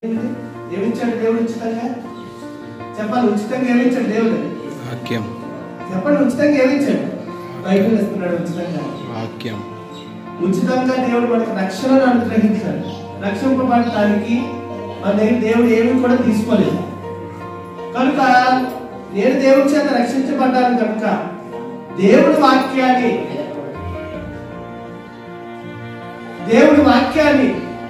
ఏమిచ్చాడు దేవుడు ఉచితంగా చెప్పాలి ఉచితంగా ఏమిచ్చాడు దేవుడు వాక్యం చెప్పండి ఉచితంగా ఏమిచ్చాడు బైబిల్ ఇస్తున్నాడు ఉచితంగా వాక్యం ఉచితంగా దేవుడు మనకి రక్షణను అనుగ్రహించాడు రక్షింపబడటానికి మన దగ్గర దేవుడు ఏమి కూడా తీసుకోలేదు కనుక నేను దేవుడి చేత రక్షించబడ్డాను కనుక దేవుడి వాక్యాన్ని దేవుడి వాక్యాన్ని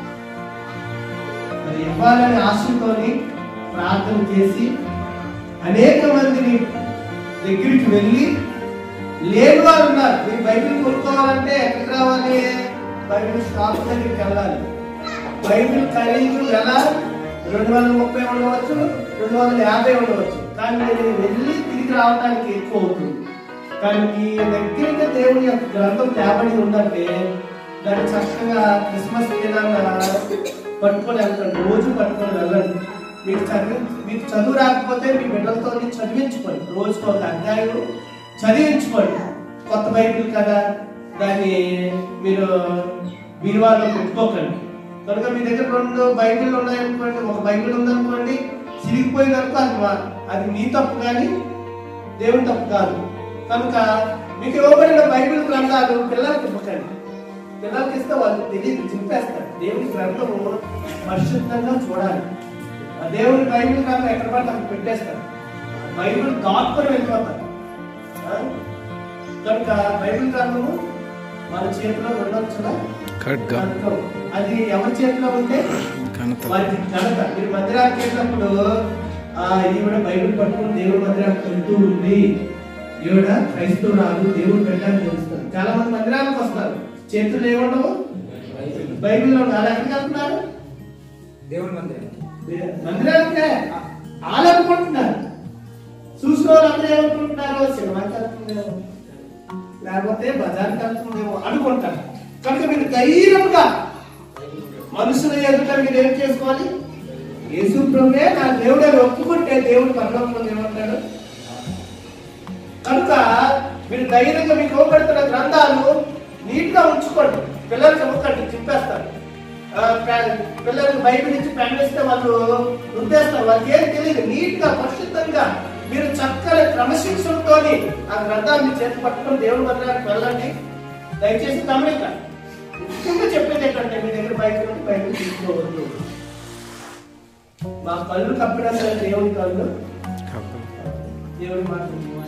మరి ఇవ్వాలని ఆశతోని ప్రార్థన చేసి అనేక మందిని దగ్గరికి వెళ్ళి లేని వారు ఉన్నారు మీరు బైబిల్ కొనుక్కోవాలంటే ఎక్కడికి రావాలి బైబిల్ షాప్ దగ్గరికి వెళ్ళాలి బైబిల్ ఖరీదు వెల రెండు వందల ముప్పై ఉండవచ్చు రెండు వందల యాభై ఉండవచ్చు కానీ మీరు వెళ్ళి తిరిగి రావడానికి ఎక్కువ అవుతుంది కానీ మీ దగ్గరికి దేవుని యొక్క గ్రంథం తేబడి ఉందంటే దాన్ని చక్కగా క్రిస్మస్ దినాన పట్టుకొని వెళ్తాడు రోజు పట్టుకొని వెళ్ళండి మీకు చదివి మీకు చదువు రాకపోతే మీ బిడ్డలతో చదివించుకోండి రోజుకు ఒక అధ్యాయం చదివించుకోండి కొత్త బైబిల్ కదా దాన్ని మీరు బీరువాలో పెట్టుకోకండి కనుక మీ దగ్గర రెండు బైబిల్ ఉన్నాయనుకోండి ఒక బైబిల్ ఉందనుకోండి చిరిగిపోయిందనుకో అది మా- అది మీ తప్పు కానీ దేవుని తప్పు కాదు కనుక మీకు ఇవ్వబడిన బైబిల్ గ్రంథాలు పిల్లలకి ఇవ్వకండి పిల్లలకి ఇస్తే వాళ్ళు తెలియదు చింపేస్తారు దేవుని గ్రంథము పరిశుద్ధంగా చూడాలి ఆ దేవుని బైబిల్ గ్రంథం ఎక్కడ పడితే అక్కడ పెట్టేస్తారు బైబిల్ దాటుకొని వెళ్ళిపోతారు ఆ? కనుక బైబిల్ గ్రంథము మన చేతిలో ఉండొచ్చునా ఖడ్గం ఖడ్గం. అది ఎవరి చేతిలో ఉంటే ఘనత వారికి ఘనత మీరు మందిరానికి వెళ్ళినప్పుడు ఆ ఈవిడ బైబిల్ పట్టుకుని దేవుడి మందిరానికి వెళ్తూ ఉంది ఈవిడ క్రైస్తవురాలు దేవుడు పెట్టాలని తెలుస్తారు చాలా మంది మందిరానికి వస్తారు చేతులు ఏముండవు బైబిల్లో వాళ్ళు ఎక్కడికి వెళ్తున్నారు దేవుని మందిరం మందిరానికే వాళ్ళు అనుకుంటున్నారు చూసిన వాళ్ళు అందరూ ఏమనుకుంటున్నారు సినిమాకి వెళ్తుందేమో లేకపోతే బజార్కి వెళ్తుందేమో అనుకుంటారు కనుక మీరు ధైర్యంగా మనుషుల ఎదుట మీరు ఏం చేసుకోవాలి యేసు ప్రభువే నా దేవుడే ఒప్పుకుంటే దేవుడు పరలోకంలో ఏమంటాడు కనుక మీరు ధైర్యంగా మీకు ఇవ్వబడుతున్న గ్రంథాలు నీట్ గా ఉంచుకోండి పిల్లలకి ఇవ్వకండి చింపేస్తారు ఆ, పే- పిల్లలకి బైబిల్ ఇచ్చి పెన్ ఇస్తే వాళ్ళు రుద్దేస్తారు వాళ్ళకి ఏం తెలియదు నీట్ గా పరిశుద్ధంగా మీరు చక్కని క్రమశిక్షణతో ఆ గ్రంథాన్ని చేతి పట్టుకొని దేవుడి మందిరానికి వెళ్ళండి దయచేసి గమనించండి ముఖ్యంగా చెప్పేది ఏంటంటే మీ దగ్గర బైబిల్ ఉంటే బైబిల్ తీసుకోవద్దు మా కళ్ళు కప్పినా సరే దేవుడి కళ్ళు దేవుడి మాట